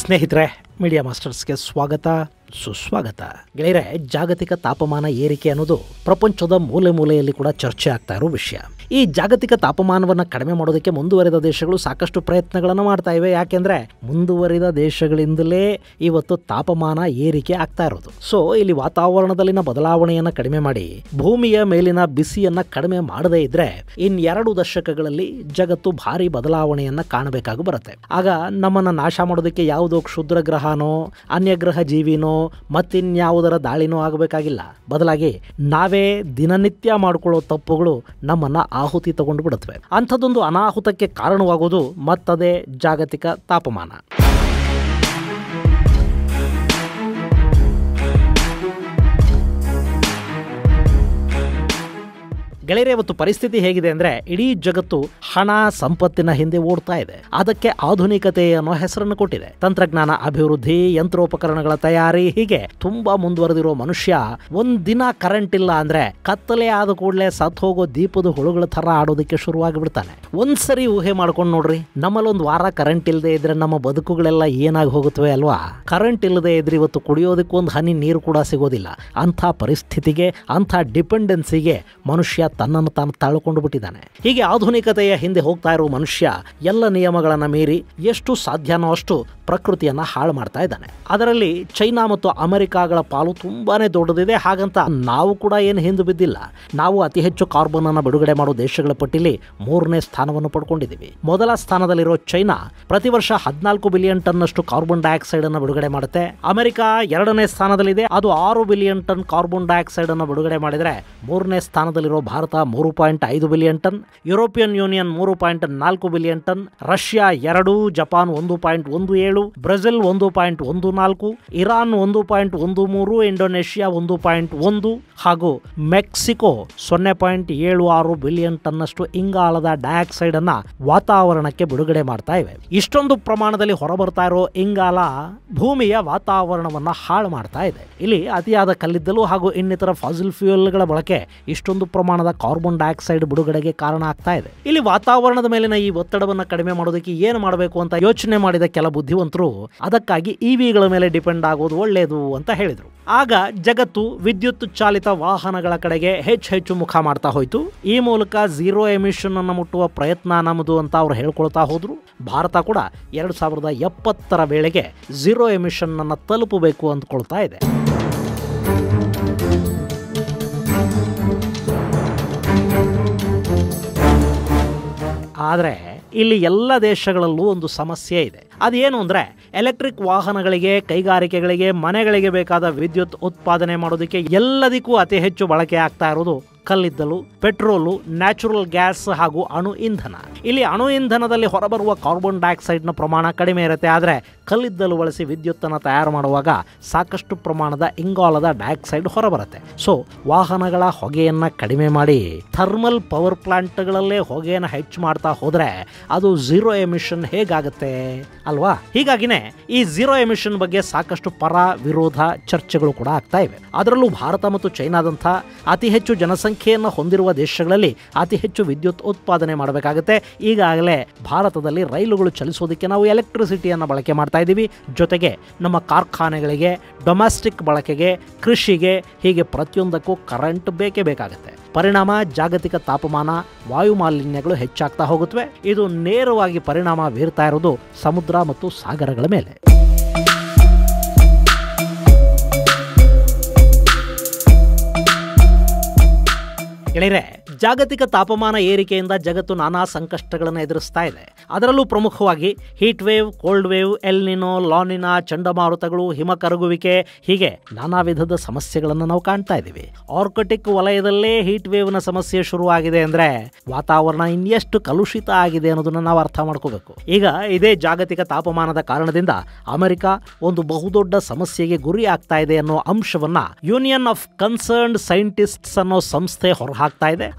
ಸ್ನೇಹಿತರೆ ಮೀಡಿಯಾ ಮಾಸ್ಟರ್ಸ್ಗೆ ಸ್ವಾಗತ ಸುಸ್ವಾಗತ ಗೆಳೆಯರೆ ಜಾಗತಿಕ ತಾಪಮಾನ ಏರಿಕೆ ಅನ್ನೋದು ಪ್ರಪಂಚದ ಮೂಲೆ ಮೂಲೆಯಲ್ಲಿ ಕೂಡ ಚರ್ಚೆ ಆಗ್ತಾ ಇರೋ ವಿಷಯ ಈ ಜಾಗತಿಕ ತಾಪಮಾನವನ್ನು ಕಡಿಮೆ ಮಾಡೋದಕ್ಕೆ ಮುಂದುವರಿದ ದೇಶಗಳು ಸಾಕಷ್ಟು ಪ್ರಯತ್ನಗಳನ್ನು ಮಾಡ್ತಾ ಇವೆ ಯಾಕೆಂದ್ರೆ ಮುಂದುವರಿದ ದೇಶಗಳಿಂದಲೇ ಇವತ್ತು ತಾಪಮಾನ ಏರಿಕೆ ಆಗ್ತಾ ಇರೋದು ಸೊ ಇಲ್ಲಿ ವಾತಾವರಣದಲ್ಲಿನ ಬದಲಾವಣೆಯನ್ನು ಕಡಿಮೆ ಮಾಡಿ ಭೂಮಿಯ ಮೇಲಿನ ಬಿಸಿಯನ್ನ ಕಡಿಮೆ ಮಾಡದೇ ಇದ್ರೆ ಇನ್ ಎರಡು ದಶಕಗಳಲ್ಲಿ ಜಗತ್ತು ಭಾರಿ ಬದಲಾವಣೆಯನ್ನ ಕಾಣಬೇಕಾಗಿ ಬರುತ್ತೆ ಆಗ ನಮ್ಮನ್ನ ನಾಶ ಮಾಡೋದಕ್ಕೆ ಯಾವುದೋ ಕ್ಷುದ್ರ ಗ್ರಹನೋ ಅನ್ಯಗ್ರಹ ಜೀವಿನೋ ಮತ್ತಿನ್ಯಾವುದರ ದಾಳಿನೋ ಆಗಬೇಕಾಗಿಲ್ಲ ಬದಲಾಗಿ ನಾವೇ ದಿನನಿತ್ಯ ಮಾಡ್ಕೊಳ್ಳೋ ತಪ್ಪುಗಳು ನಮ್ಮನ್ನ ಆಹುತಿ ತಗೊಂಡು ಬಿಡುತ್ತವೆ ಅಂಥದ್ದೊಂದು ಅನಾಹುತಕ್ಕೆ ಕಾರಣವಾಗುವುದು ಮತ್ತದೇ ಜಾಗತಿಕ ತಾಪಮಾನ ಗೆಳೆಯರೆ ಇವತ್ತು ಪರಿಸ್ಥಿತಿ ಹೇಗಿದೆ ಅಂದ್ರೆ ಇಡೀ ಜಗತ್ತು ಹಣ ಸಂಪತ್ತಿನ ಹಿಂದೆ ಓಡ್ತಾ ಇದೆ ಅದಕ್ಕೆ ಆಧುನಿಕತೆ ಅನ್ನೋ ಹೆಸರನ್ನು ಕೊಟ್ಟಿದೆ ತಂತ್ರಜ್ಞಾನ ಅಭಿವೃದ್ಧಿ ಯಂತ್ರೋಪಕರಣಗಳ ತಯಾರಿ ಹೀಗೆ ತುಂಬಾ ಮುಂದುವರೆದಿರೋ ಮನುಷ್ಯ ಒಂದ್ ದಿನ ಕರೆಂಟ್ ಇಲ್ಲ ಅಂದ್ರೆ ಕತ್ತಲೆ ಆದ ಕೂಡಲೇ ಸತ್ ಹೋಗೋ ದೀಪದ ಹುಳುಗಳ ತರ ಆಡೋದಕ್ಕೆ ಶುರುವಾಗಿ ಬಿಡ್ತಾನೆ ಒಂದ್ಸರಿ ಊಹೆ ಮಾಡ್ಕೊಂಡು ನೋಡ್ರಿ ನಮ್ಮಲ್ಲಿ ಒಂದು ವಾರ ಕರೆಂಟ್ ಇಲ್ಲದೆ ಇದ್ರೆ ನಮ್ಮ ಬದುಕುಗಳೆಲ್ಲ ಏನಾಗಿ ಹೋಗುತ್ತವೆ ಅಲ್ವಾ ಕರೆಂಟ್ ಇಲ್ಲದೆ ಇದ್ರೆ ಇವತ್ತು ಕುಡಿಯೋದಕ್ಕೆ ಒಂದು ಹನಿ ನೀರು ಕೂಡ ಸಿಗೋದಿಲ್ಲ ಅಂಥ ಪರಿಸ್ಥಿತಿಗೆ ಅಂಥ ಡಿಪೆಂಡೆನ್ಸಿಗೆ ಮನುಷ್ಯ ತನ್ನನ್ನು ತಾನು ತಾಳ್ಕೊಂಡು ಬಿಟ್ಟಿದ್ದಾನೆ ಹೀಗೆ ಆಧುನಿಕತೆಯ ಹಿಂದೆ ಹೋಗ್ತಾ ಇರೋ ಮನುಷ್ಯ ಎಲ್ಲ ನಿಯಮಗಳನ್ನು ಮೀರಿ ಎಷ್ಟು ಸಾಧ್ಯನೋ ಅಷ್ಟು ಪ್ರಕೃತಿಯನ್ನ ಹಾಳು ಮಾಡ್ತಾ ಇದ್ದಾನೆ ಅದರಲ್ಲಿ ಚೈನಾ ಮತ್ತು ಅಮೆರಿಕಾಗಳ ಪಾಲು ತುಂಬಾನೇ ದೊಡ್ಡದಿದೆ ಹಾಗಂತ ನಾವು ಕೂಡ ಏನು ಹಿಂದೆ ಬಿದ್ದಿಲ್ಲ ನಾವು ಅತಿ ಹೆಚ್ಚು ಕಾರ್ಬನ್ ಅನ್ನು ಬಿಡುಗಡೆ ಮಾಡೋ ದೇಶಗಳ ಪಟ್ಟಿಲಿ ಮೂರನೇ ಸ್ಥಾನವನ್ನು ಪಡ್ಕೊಂಡಿದ್ದೀವಿ ಮೊದಲ ಸ್ಥಾನದಲ್ಲಿರೋ ಚೈನಾ ಪ್ರತಿ ವರ್ಷ ಹದಿನಾಲ್ಕು ಬಿಲಿಯನ್ ಟನ್ನಷ್ಟು ಕಾರ್ಬನ್ ಡೈಆಕ್ಸೈಡ್ ಅನ್ನು ಬಿಡುಗಡೆ ಮಾಡುತ್ತೆ ಅಮೆರಿಕ ಎರಡನೇ ಸ್ಥಾನದಲ್ಲಿದೆ ಅದು ಆರು ಬಿಲಿಯನ್ ಟನ್ ಕಾರ್ಬನ್ ಡೈಆಕ್ಸೈಡ್ ಅನ್ನು ಬಿಡುಗಡೆ ಮಾಡಿದರೆ ಮೂರನೇ ಸ್ಥಾನದಲ್ಲಿರೋ ಭಾರತ ಮೂರು ಪಾಯಿಂಟ್ ಐದು ಬಿಲಿಯನ್ ಟನ್ ಯುರೋಪಿಯನ್ ಯೂನಿಯನ್ ಮೂರು ಪಾಯಿಂಟ್ ನಾಲ್ಕು ಬಿಲಿಯನ್ ಟನ್ ರಷ್ಯಾ ಎರಡು ಜಪಾನ್ ಒಂದು ಪಾಯಿಂಟ್ ಒಂದು ಏಳು ಬ್ರೆಜಿಲ್ ಒಂದು ಪಾಯಿಂಟ್ ಒಂದು ನಾಲ್ಕು ಇರಾನ್ ಒಂದು ಪಾಯಿಂಟ್ ಒಂದು ಮೂರು ಇಂಡೋನೇಷ್ಯಾ ಒಂದು ಪಾಯಿಂಟ್ ಒಂದು ಹಾಗೂ ಮೆಕ್ಸಿಕೋ ಸೊನ್ನೆ ಪಾಯಿಂಟ್ ಏಳು ಆರು ಬಿಲಿಯನ್ ಟನ್ನಷ್ಟು ಇಂಗಾಲದ ಡೈಆಕ್ಸೈಡ್ ಅನ್ನ ವಾತಾವರಣಕ್ಕೆ ಬಿಡುಗಡೆ ಮಾಡ್ತಾ ಇವೆ ಇಷ್ಟೊಂದು ಪ್ರಮಾಣದಲ್ಲಿ ಹೊರಬರ್ತಾ ಇರೋ ಇಂಗಾಲ ಭೂಮಿಯ ವಾತಾವರಣವನ್ನ ಹಾಳು ಮಾಡ್ತಾ ಇದೆ ಇಲ್ಲಿ ಅತಿಯಾದ ಕಲ್ಲಿದ್ದಲು ಹಾಗೂ ಇನ್ನಿತರ ಫಾಸಿಲ್ ಫ್ಯೂಯಲ್ಗಳ ಬಳಕೆ ಇಷ್ಟೊಂದು ಪ್ರಮಾಣದ ಕಾರ್ಬನ್ ಡೈಆಕ್ಸೈಡ್ ಬಿಡುಗಡೆಗೆ ಕಾರಣ ಆಗ್ತಾ ಇದೆ ಇಲ್ಲಿ ವಾತಾವರಣದ ಮೇಲಿನ ಈ ಒತ್ತಡವನ್ನು ಕಡಿಮೆ ಮಾಡೋದಕ್ಕೆ ಏನು ಮಾಡಬೇಕು ಅಂತ ಯೋಚನೆ ಮಾಡಿದ ಕೆಲ ಬುದ್ಧಿವಂತರು ಅದಕ್ಕಾಗಿ ಇವಿಗಳ ಮೇಲೆ ಡಿಪೆಂಡ್ ಆಗೋದು ಒಳ್ಳೆಯದು ಅಂತ ಹೇಳಿದರು ಆಗ ಜಗತ್ತು ವಿದ್ಯುತ್ ಚಾಲಿತ ವಾಹನಗಳ ಕಡೆಗೆ ಹೆಚ್ಚು ಹೆಚ್ಚು ಮುಖ ಮಾಡ್ತಾ ಹೋಯಿತು ಈ ಮೂಲಕ ಝೀರೋ ಎಮಿಷನ್ ಅನ್ನು ಮುಟ್ಟುವ ಪ್ರಯತ್ನ ನಮ್ಮದು ಅಂತ ಅವ್ರು ಹೇಳ್ಕೊಳ್ತಾ ಹೋದ್ರು ಭಾರತ ಕೂಡ ಎರಡು ಸಾವಿರದ ಎಪ್ಪತ್ತರ ವೇಳೆಗೆ ಝೀರೋ ಎಮಿಷನ್ ಅನ್ನು ತಲುಪಬೇಕು ಅಂದ್ಕೊಳ್ತಾ ಇದೆ ಆದರೆ ಇಲ್ಲಿ ಎಲ್ಲ ದೇಶಗಳಲ್ಲೂ ಒಂದು ಸಮಸ್ಯೆ ಇದೆ ಅದೇನು ಅಂದರೆ ಎಲೆಕ್ಟ್ರಿಕ್ ವಾಹನಗಳಿಗೆ ಕೈಗಾರಿಕೆಗಳಿಗೆ ಮನೆಗಳಿಗೆ ಬೇಕಾದ ವಿದ್ಯುತ್ ಉತ್ಪಾದನೆ ಮಾಡೋದಕ್ಕೆ ಎಲ್ಲದಕ್ಕೂ ಅತಿ ಹೆಚ್ಚು ಬಳಕೆ ಆಗ್ತಾ ಇರೋದು ಕಲ್ಲಿದ್ದಲು ಪೆಟ್ರೋಲು ನ್ಯಾಚುರಲ್ ಗ್ಯಾಸ್ ಹಾಗೂ ಅಣು ಇಂಧನ ಇಲ್ಲಿ ಅಣು ಇಂಧನದಲ್ಲಿ ಹೊರಬರುವ ಕಾರ್ಬನ್ ಡೈಆಕ್ಸೈಡ್ನ ಪ್ರಮಾಣ ಕಡಿಮೆ ಇರುತ್ತೆ ಆದರೆ ಕಲ್ಲಿದ್ದಲು ಬಳಸಿ ವಿದ್ಯುತ್ತನ್ನು ತಯಾರು ಮಾಡುವಾಗ ಸಾಕಷ್ಟು ಪ್ರಮಾಣದ ಇಂಗಾಲದ ಡೈಆಕ್ಸೈಡ್ ಹೊರಬರುತ್ತೆ ಸೊ ವಾಹನಗಳ ಹೊಗೆಯನ್ನು ಕಡಿಮೆ ಮಾಡಿ ಥರ್ಮಲ್ ಪವರ್ ಪ್ಲಾಂಟ್ಗಳಲ್ಲೇ ಹೊಗೆಯನ್ನು ಹೆಚ್ಚು ಮಾಡ್ತಾ ಹೋದರೆ ಅದು ಝೀರೋ ಎಮಿಷನ್ ಹೇಗಾಗುತ್ತೆ ಅಲ್ವಾ ಹೀಗಾಗಿನೇ ಈ ಝೀರೋ ಎಮಿಷನ್ ಬಗ್ಗೆ ಸಾಕಷ್ಟು ಪರ ವಿರೋಧ ಚರ್ಚೆಗಳು ಕೂಡ ಆಗ್ತಾ ಇವೆ ಅದರಲ್ಲೂ ಭಾರತ ಮತ್ತು ಚೈನಾದಂಥ ಅತಿ ಹೆಚ್ಚು ಜನಸಂಖ್ಯೆಯನ್ನು ಹೊಂದಿರುವ ದೇಶಗಳಲ್ಲಿ ಅತಿ ಹೆಚ್ಚು ವಿದ್ಯುತ್ ಉತ್ಪಾದನೆ ಮಾಡಬೇಕಾಗುತ್ತೆ ಈಗಾಗಲೇ ಭಾರತದಲ್ಲಿ ರೈಲುಗಳು ಚಲಿಸೋದಕ್ಕೆ ನಾವು ಎಲೆಕ್ಟ್ರಿಸಿಟಿಯನ್ನು ಬಳಕೆ ಮಾಡ್ತಾ ಇದ್ದೀವಿ ಜೊತೆಗೆ ನಮ್ಮ ಕಾರ್ಖಾನೆಗಳಿಗೆ ಡೊಮೆಸ್ಟಿಕ್ ಬಳಕೆಗೆ ಕೃಷಿಗೆ ಹೀಗೆ ಪ್ರತಿಯೊಂದಕ್ಕೂ ಕರೆಂಟ್ ಬೇಕೇ ಬೇಕಾಗುತ್ತೆ ಪರಿಣಾಮ ಜಾಗತಿಕ ತಾಪಮಾನ ವಾಯು ಮಾಲಿನ್ಯಗಳು ಹೆಚ್ಚಾಗ್ತಾ ಹೋಗುತ್ತವೆ ಇದು ನೇರವಾಗಿ ಪರಿಣಾಮ ಬೀರ್ತಾ ಇರೋದು ಸಮುದ್ರ ಮತ್ತು ಸಾಗರಗಳ ಮೇಲೆ ಗೆಳೆಯರೆ ಜಾಗತಿಕ ತಾಪಮಾನ ಏರಿಕೆಯಿಂದ ಜಗತ್ತು ನಾನಾ ಸಂಕಷ್ಟಗಳನ್ನು ಎದುರಿಸ್ತಾ ಇದೆ ಅದರಲ್ಲೂ ಪ್ರಮುಖವಾಗಿ heat wave cold wave El Nino La Nina ಚಂಡಮಾರುತಗಳು ಹಿಮ ಕರಗುವಿಕೆ ಹೀಗೆ ನಾನಾ ವಿಧದ ಸಮಸ್ಯೆಗಳನ್ನು ನಾವು ಕಾಣ್ತಾ ಇದ್ದೀವಿ ಆರ್ಕಟಿಕ್ ವಲಯದಲ್ಲೇ ಹೀಟ್ ವೇವ್ನ ಸಮಸ್ಯೆ ಶುರುವಾಗಿದೆ ಅಂದ್ರೆ ವಾತಾವರಣ ಇನ್ನೆಷ್ಟು ಕಲುಷಿತ ಆಗಿದೆ ಅನ್ನೋದನ್ನ ನಾವು ಅರ್ಥ ಮಾಡ್ಕೋಬೇಕು ಈಗ ಇದೇ ಜಾಗತಿಕ ತಾಪಮಾನದ ಕಾರಣದಿಂದ ಅಮೆರಿಕ ಒಂದು ಬಹುದೊಡ್ಡ ಸಮಸ್ಯೆಗೆ ಗುರಿ ಆಗ್ತಾ ಇದೆ ಅನ್ನೋ ಅಂಶವನ್ನ ಯೂನಿಯನ್ ಆಫ್ ಕನ್ಸರ್ನ್ಡ್ ಸೈಂಟಿಸ್ಟ್ಸ್ ಅನ್ನೋ ಸಂಸ್ಥೆ ಹೊರಹಾಕ್ತಾ ಇದೆ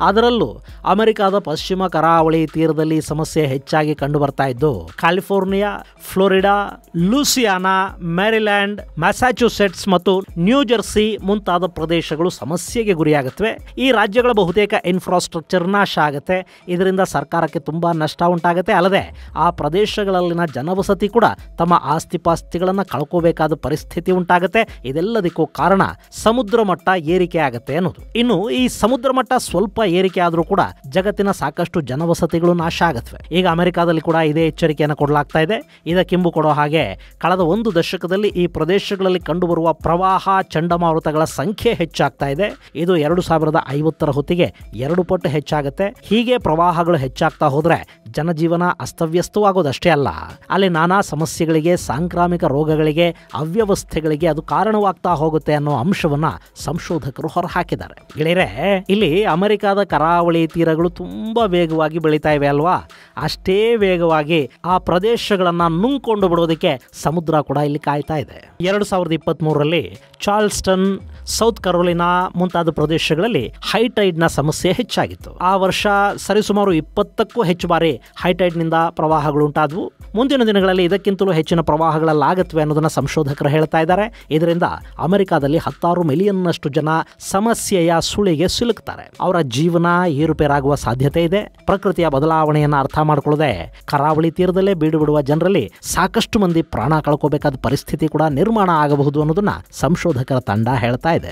ಅದರಲ್ಲೂ ಅಮೆರಿಕದ ಪಶ್ಚಿಮ ಕರಾವಳಿ ತೀರದಲ್ಲಿ ಈ ಸಮಸ್ಯೆ ಹೆಚ್ಚಾಗಿ ಕಂಡು ಬರ್ತಾ ಇದ್ದು ಕ್ಯಾಲಿಫೋರ್ನಿಯಾ ಫ್ಲೋರಿಡಾ ಲೂಸಿಯಾನಾ ಮ್ಯಾರಿಲ್ಯಾಂಡ್ ಮ್ಯಾಸಾಚುಸೆಟ್ಸ್ ಮತ್ತು ನ್ಯೂ ಜೆರ್ಸಿ ಮುಂತಾದ ಪ್ರದೇಶಗಳು ಸಮಸ್ಯೆಗೆ ಗುರಿಯಾಗುತ್ತವೆ ಈ ರಾಜ್ಯಗಳ ಬಹುತೇಕ ಇನ್ಫ್ರಾಸ್ಟ್ರಕ್ಚರ್ ನಾಶ ಆಗುತ್ತೆ ಇದರಿಂದ ಸರ್ಕಾರಕ್ಕೆ ತುಂಬಾ ನಷ್ಟ ಉಂಟಾಗುತ್ತೆ ಅಲ್ಲದೆ ಆ ಪ್ರದೇಶಗಳಲ್ಲಿನ ಜನವಸತಿ ಕೂಡ ತಮ್ಮ ಆಸ್ತಿ ಪಾಸ್ತಿಗಳನ್ನು ಕಳ್ಕೋಬೇಕಾದ ಪರಿಸ್ಥಿತಿ ಉಂಟಾಗುತ್ತೆ ಇದೆಲ್ಲದಕ್ಕೂ ಕಾರಣ ಸಮುದ್ರ ಮಟ್ಟ ಏರಿಕೆ ಆಗುತ್ತೆ ಅನ್ನೋದು ಇನ್ನು ಈ ಸಮುದ್ರ ಮಟ್ಟ ಸ್ವಲ್ಪ ಏರಿಕೆ ಆದರೂ ಕೂಡ ಜಗತ್ತಿನ ಸಾಕಷ್ಟು ಜನವಸತಿಗಳು ನಾಶ ಆಗತ್ವೆ ಈಗ ಅಮೆರಿಕಾದಲ್ಲಿ ಕೂಡ ಇದೇ ಎಚ್ಚರಿಕೆಯನ್ನು ಕೊಡಲಾಗ್ತಾ ಇದೆ ಇದಕ್ಕಿಂಬು ಕೊಡೋ ಹಾಗೆ ಕಳೆದ ಒಂದು ದಶಕದಲ್ಲಿ ಈ ಪ್ರದೇಶಗಳಲ್ಲಿ ಕಂಡುಬರುವ ಪ್ರವಾಹ ಚಂಡಮಾರುತಗಳ ಸಂಖ್ಯೆ ಹೆಚ್ಚಾಗ್ತಾ ಇದೆ ಇದು ಎರಡು ಸಾವಿರದ ಐವತ್ತರ ಹೊತ್ತಿಗೆ ಎರಡು ಪಟ್ಟು ಹೆಚ್ಚಾಗುತ್ತೆ ಹೀಗೆ ಪ್ರವಾಹಗಳು ಹೆಚ್ಚಾಗ್ತಾ ಹೋದ್ರೆ ಜನಜೀವನ ಅಸ್ತವ್ಯಸ್ತವಾಗೋದಷ್ಟೇ ಅಲ್ಲ ಅಲ್ಲಿ ನಾನಾ ಸಮಸ್ಯೆಗಳಿಗೆ ಸಾಂಕ್ರಾಮಿಕ ರೋಗಗಳಿಗೆ ಅವ್ಯವಸ್ಥೆಗಳಿಗೆ ಅದು ಕಾರಣವಾಗ್ತಾ ಹೋಗುತ್ತೆ ಅನ್ನೋ ಅಂಶವನ್ನ ಸಂಶೋಧಕರು ಹೊರಹಾಕಿದ್ದಾರೆ ಗೆಳೆಯರೆ ಇಲ್ಲಿ ಅಮೆರಿಕದ ಕರಾವಳಿ ತೀರಗಳು ತುಂಬಾ ವೇಗವಾಗಿ ಬೆಳೀತಾ ಇವೆ ಅಲ್ವಾ ಅಷ್ಟೇ ವೇಗವಾಗಿ ಆ ಪ್ರದೇಶಗಳನ್ನ ನುಂಗ್ಕೊಂಡು ಬಿಡೋದಕ್ಕೆ ಸಮುದ್ರ ಕೂಡ ಇಲ್ಲಿ ಕಾಯ್ತಾ ಇದೆ ಎರಡು ಸಾವಿರದ ಇಪ್ಪತ್ತ್ ಮೂರರಲ್ಲಿ ಚಾರ್ಲ್ಸ್ಟನ್ ಸೌತ್ ಕರೋಲಿನಾ ಮುಂತಾದ ಪ್ರದೇಶಗಳಲ್ಲಿ ಹೈಟೈಡ್ನ ಸಮಸ್ಯೆ ಹೆಚ್ಚಾಗಿತ್ತು ಆ ವರ್ಷ ಸರಿಸುಮಾರು ಇಪ್ಪತ್ತಕ್ಕೂ ಹೆಚ್ಚು ಬಾರಿ ಹೈಟೈಡ್ನಿಂದ ಪ್ರವಾಹಗಳು ಉಂಟಾದವು ಮುಂದಿನ ದಿನಗಳಲ್ಲಿ ಇದಕ್ಕಿಂತಲೂ ಹೆಚ್ಚಿನ ಪ್ರವಾಹಗಳಲ್ಲಾಗತ್ವೆ ಅನ್ನೋದನ್ನ ಸಂಶೋಧಕರು ಹೇಳ್ತಾ ಇದ್ದಾರೆ ಇದರಿಂದ ಅಮೆರಿಕಾದಲ್ಲಿ ಹತ್ತಾರು ಮಿಲಿಯನ್ನಷ್ಟು ಜನ ಸಮಸ್ಯೆಯ ಸುಳಿಗೆ ಸಿಲುಕ್ತಾರೆ ಅವರ ಜೀವನ ಏರುಪೇರಾಗುವ ಸಾಧ್ಯತೆ ಇದೆ ಪ್ರಕೃತಿಯ ಬದಲಾವಣೆಯನ್ನು ಅರ್ಥ ಮಾಡಿಕೊಳ್ಳದೆ ಕರಾವಳಿ ತೀರದಲ್ಲೇ ಬೀಡು ಬಿಡುವ ಜನರಲ್ಲಿ ಸಾಕಷ್ಟು ಮಂದಿ ಪ್ರಾಣ ಕಳ್ಕೋಬೇಕಾದ ಪರಿಸ್ಥಿತಿ ಕೂಡ ನಿರ್ಮಾಣ ಆಗಬಹುದು ಅನ್ನೋದನ್ನ ಸಂಶೋಧಕರ ತಂಡ ಹೇಳ್ತಾ ಇದೆ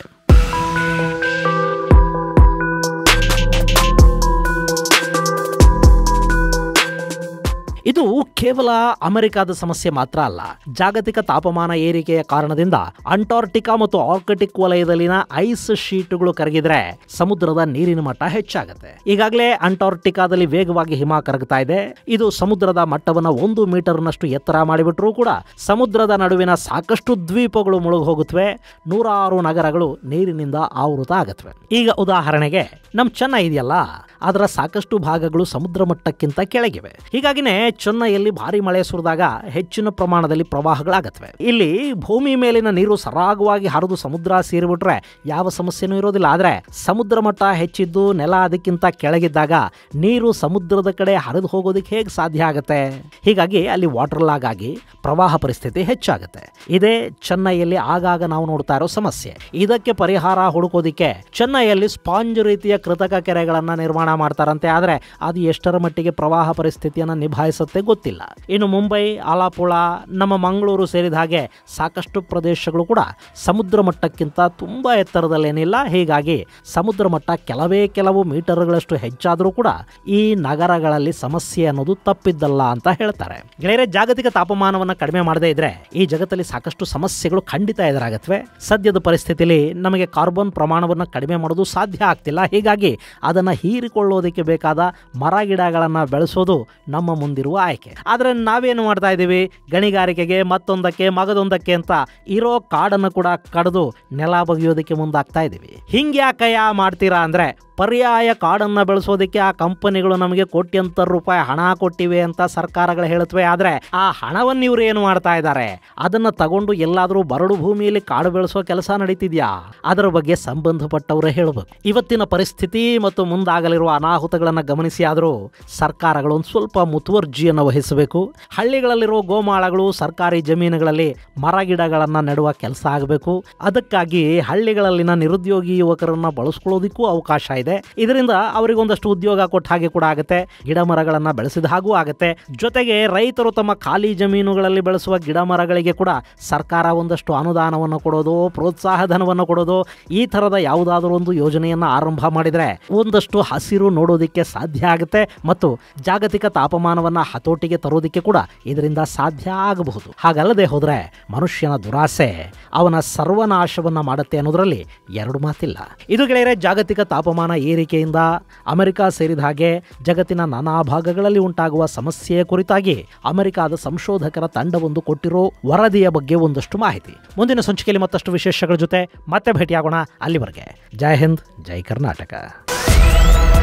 ಇದು ಕೇವಲ ಅಮೆರಿಕದ ಸಮಸ್ಯೆ ಮಾತ್ರ ಅಲ್ಲ ಜಾಗತಿಕ ತಾಪಮಾನ ಏರಿಕೆಯ ಕಾರಣದಿಂದ ಅಂಟಾರ್ಟಿಕಾ ಮತ್ತು ಆರ್ಕಟಿಕ್ ವಲಯದಲ್ಲಿನ ಐಸ್ ಶೀಟುಗಳು ಕರಗಿದ್ರೆ ಸಮುದ್ರದ ನೀರಿನ ಮಟ್ಟ ಹೆಚ್ಚಾಗುತ್ತೆ ಈಗಾಗಲೇ ಅಂಟಾರ್ಟಿಕಾದಲ್ಲಿ ವೇಗವಾಗಿ ಹಿಮ ಕರಗ್ತಾ ಇದೆ ಇದು ಸಮುದ್ರದ ಮಟ್ಟವನ್ನು ಒಂದು ಮೀಟರ್ನಷ್ಟು ಎತ್ತರ ಮಾಡಿಬಿಟ್ರೂ ಕೂಡ ಸಮುದ್ರದ ನಡುವಿನ ಸಾಕಷ್ಟು ದ್ವೀಪಗಳು ಮುಳುಗಿ ಹೋಗುತ್ತವೆ ನೂರಾರು ನಗರಗಳು ನೀರಿನಿಂದ ಆವೃತ ಆಗತ್ವೆ ಈಗ ಉದಾಹರಣೆಗೆ ನಮ್ ಚೆನ್ನೈ ಇದೆಯಲ್ಲ ಅದರ ಸಾಕಷ್ಟು ಭಾಗಗಳು ಸಮುದ್ರ ಮಟ್ಟಕ್ಕಿಂತ ಕೆಳಗಿವೆ ಹೀಗಾಗಿನೇ ಚೆನ್ನೈಯಲ್ಲಿ ಭಾರಿ ಮಳೆ ಸುರಿದಾಗ ಹೆಚ್ಚಿನ ಪ್ರಮಾಣದಲ್ಲಿ ಪ್ರವಾಹಗಳಾಗತ್ವೆ ಇಲ್ಲಿ ಭೂಮಿ ಮೇಲಿನ ನೀರು ಸರಾಗವಾಗಿ ಹರಿದು ಸಮುದ್ರ ಸೇರಿಬಿಟ್ರೆ ಯಾವ ಸಮಸ್ಯೆನೂ ಇರೋದಿಲ್ಲ ಆದ್ರೆ ಸಮುದ್ರ ಮಟ್ಟ ಹೆಚ್ಚಿದ್ದು ನೆಲ ಅದಕ್ಕಿಂತ ಕೆಳಗಿದ್ದಾಗ ನೀರು ಸಮುದ್ರದ ಕಡೆ ಹರಿದು ಹೋಗೋದಕ್ಕೆ ಹೇಗೆ ಸಾಧ್ಯ ಆಗುತ್ತೆ ಹೀಗಾಗಿ ಅಲ್ಲಿ ವಾಟರ್ ಲಾಗ್ ಆಗಿ ಪ್ರವಾಹ ಪರಿಸ್ಥಿತಿ ಹೆಚ್ಚಾಗುತ್ತೆ ಇದೇ ಚೆನ್ನೈಯಲ್ಲಿ ಆಗಾಗ ನಾವು ನೋಡ್ತಾ ಇರೋ ಸಮಸ್ಯೆ ಇದಕ್ಕೆ ಪರಿಹಾರ ಹುಡುಕೋದಿಕ್ಕೆ ಚೆನ್ನೈಯಲ್ಲಿ ಸ್ಪಾಂಜ್ ರೀತಿಯ ಕೃತಕ ಕೆರೆಗಳನ್ನ ನಿರ್ಮಾಣ ಮಾಡ್ತಾರಂತೆ ಆದ್ರೆ ಅದು ಎಷ್ಟರ ಮಟ್ಟಿಗೆ ಪ್ರವಾಹ ಪರಿಸ್ಥಿತಿಯನ್ನು ನಿಭಾಯಿಸುತ್ತೆ ಗೊತ್ತಿಲ್ಲ ಇನ್ನು ಮುಂಬೈ ಆಲಾಪುಳ ನಮ್ಮ ಮಂಗಳೂರು ಸೇರಿದ ಹಾಗೆ ಸಾಕಷ್ಟು ಪ್ರದೇಶಗಳು ಕೂಡ ಸಮುದ್ರ ಮಟ್ಟಕ್ಕಿಂತ ತುಂಬಾ ಎತ್ತರದಲ್ಲೇನಿಲ್ಲ ಹೀಗಾಗಿ ಸಮುದ್ರ ಮಟ್ಟ ಕೆಲವೇ ಕೆಲವು ಮೀಟರ್ಗಳಷ್ಟು ಹೆಚ್ಚಾದರೂ ಕೂಡ ಈ ನಗರಗಳಲ್ಲಿ ಸಮಸ್ಯೆ ಅನ್ನೋದು ತಪ್ಪಿದ್ದಲ್ಲ ಅಂತ ಹೇಳ್ತಾರೆ ಗೆಳೆಯರೆ ಜಾಗತಿಕ ತಾಪಮಾನವನ್ನು ಕಡಿಮೆ ಮಾಡದೇ ಇದ್ರೆ ಈ ಜಗತ್ತಲ್ಲಿ ಸಾಕಷ್ಟು ಸಮಸ್ಯೆಗಳು ಖಂಡಿತ ಎದುರಾಗತ್ವೆ ಸದ್ಯದ ಪರಿಸ್ಥಿತಿಯಲ್ಲಿ ನಮಗೆ ಕಾರ್ಬನ್ ಪ್ರಮಾಣವನ್ನು ಕಡಿಮೆ ಮಾಡೋದು ಸಾಧ್ಯ ಆಗ್ತಿಲ್ಲ ಹೀಗಾಗಿ ಅದನ್ನು ಹೀರಿಕೊಳ್ಳೋದಕ್ಕೆ ಬೇಕಾದ ಮರ ಗಿಡಗಳನ್ನು ಬೆಳೆಸೋದು ನಮ್ಮ ಮುಂದಿರುವ ಆಯ್ಕೆ ಆದರೆ ನಾವೇನು ಮಾಡ್ತಾ ಇದ್ದೀವಿ ಗಣಿಗಾರಿಕೆಗೆ ಮತ್ತೊಂದಕ್ಕೆ ಮಗದೊಂದಕ್ಕೆ ಅಂತ ಇರೋ ಕಾಡನ್ನು ಕೂಡ ಕಡಿದು ನೆಲ ಬಗೆಯೋದಕ್ಕೆ ಮುಂದಾಗ್ತಾ ಇದ್ದೀವಿ ಹಿಂಗ್ಯಾಕಯ್ಯ ಮಾಡ್ತೀರಾ ಅಂದ್ರೆ ಪರ್ಯಾಯ ಕಾಡನ್ನು ಬೆಳೆಸೋದಕ್ಕೆ ಆ ಕಂಪನಿಗಳು ನಮಗೆ ಕೋಟ್ಯಂತರ ರೂಪಾಯಿ ಹಣ ಕೊಟ್ಟಿವೆ ಅಂತ ಸರ್ಕಾರಗಳು ಹೇಳುತ್ತವೆ ಆದರೆ ಆ ಹಣವನ್ನು ಇವರು ಏನು ಮಾಡ್ತಾ ಇದ್ದಾರೆ ಅದನ್ನು ತಗೊಂಡು ಎಲ್ಲಾದರೂ ಬರಡು ಭೂಮಿಯಲ್ಲಿ ಕಾಡು ಬೆಳೆಸೋ ಕೆಲಸ ನಡೀತಿದ್ಯಾ ಅದರ ಬಗ್ಗೆ ಸಂಬಂಧಪಟ್ಟವರೇ ಹೇಳಬೇಕು ಇವತ್ತಿನ ಪರಿಸ್ಥಿತಿ ಮತ್ತು ಮುಂದಾಗಲಿರುವ ಅನಾಹುತಗಳನ್ನು ಗಮನಿಸಿ ಆದರೂ ಸರ್ಕಾರಗಳು ಒಂದು ಸ್ವಲ್ಪ ಮುತುವರ್ಜಿಯನ್ನು ವಹಿಸಬೇಕು ಹಳ್ಳಿಗಳಲ್ಲಿರೋ ಗೋಮಾಳಗಳು ಸರ್ಕಾರಿ ಜಮೀನುಗಳಲ್ಲಿ ಮರ ಗಿಡಗಳನ್ನು ನೆಡುವ ಕೆಲಸ ಆಗಬೇಕು ಅದಕ್ಕಾಗಿ ಹಳ್ಳಿಗಳಲ್ಲಿನ ನಿರುದ್ಯೋಗಿ ಯುವಕರನ್ನ ಬಳಸ್ಕೊಳ್ಳೋದಕ್ಕೂ ಅವಕಾಶ ಇದೆ ಇದರಿಂದ ಅವರಿಗೊಂದಷ್ಟು ಉದ್ಯೋಗ ಕೊಟ್ಟ ಹಾಗೆ ಕೂಡ ಆಗುತ್ತೆ ಗಿಡ ಮರಗಳನ್ನ ಬೆಳೆಸಿದ ಹಾಗೂ ಆಗುತ್ತೆ ಜೊತೆಗೆ ರೈತರು ತಮ್ಮ ಖಾಲಿ ಜಮೀನುಗಳಲ್ಲಿ ಬೆಳೆಸುವ ಗಿಡ ಮರಗಳಿಗೆ ಕೂಡ ಸರ್ಕಾರ ಒಂದಷ್ಟು ಅನುದಾನವನ್ನು ಕೊಡೋದು ಪ್ರೋತ್ಸಾಹ ಧನವನ್ನು ಕೊಡೋದು ಈ ಥರದ ಯಾವುದಾದ್ರೂ ಒಂದು ಯೋಜನೆಯನ್ನು ಆರಂಭ ಮಾಡಿದರೆ ಒಂದಷ್ಟು ಹಸಿರು ನೋಡೋದಕ್ಕೆ ಸಾಧ್ಯ ಆಗುತ್ತೆ ಮತ್ತು ಜಾಗತಿಕ ತಾಪಮಾನವನ್ನು ಹತೋಟಿಗೆ ತರೋದಕ್ಕೆ ಕೂಡ ಇದರಿಂದ ಸಾಧ್ಯ ಆಗಬಹುದು ಹಾಗಲ್ಲದೆ ಹೋದರೆ ಮನುಷ್ಯನ ದುರಾಸೆ ಅವನ ಸರ್ವನಾಶವನ್ನ ಮಾಡುತ್ತೆ ಅನ್ನೋದರಲ್ಲಿ ಎರಡು ಮಾತಿಲ್ಲ ಇದು ಗೆಳೆಯರೆ ಜಾಗತಿಕ ತಾಪಮಾನ ಏರಿಕೆಯಿಂದ ಅಮೆರಿಕ ಸೇರಿದ ಹಾಗೆ ಜಗತ್ತಿನ ನಾನಾ ಭಾಗಗಳಲ್ಲಿ ಉಂಟಾಗುವ ಸಮಸ್ಯೆಯ ಕುರಿತಾಗಿ ಅಮೆರಿಕದ ಸಂಶೋಧಕರ ತಂಡವೊಂದು ಕೊಟ್ಟಿರೋ ವರದಿಯ ಬಗ್ಗೆ ಒಂದಷ್ಟು ಮಾಹಿತಿ ಮುಂದಿನ ಸಂಚಿಕೆಯಲ್ಲಿ ಮತ್ತಷ್ಟು ವಿಶೇಷಗಳ ಜೊತೆ ಮತ್ತೆ ಭೇಟಿಯಾಗೋಣ ಅಲ್ಲಿವರೆಗೆ ಜೈ ಹಿಂದ್ ಜೈ ಕರ್ನಾಟಕ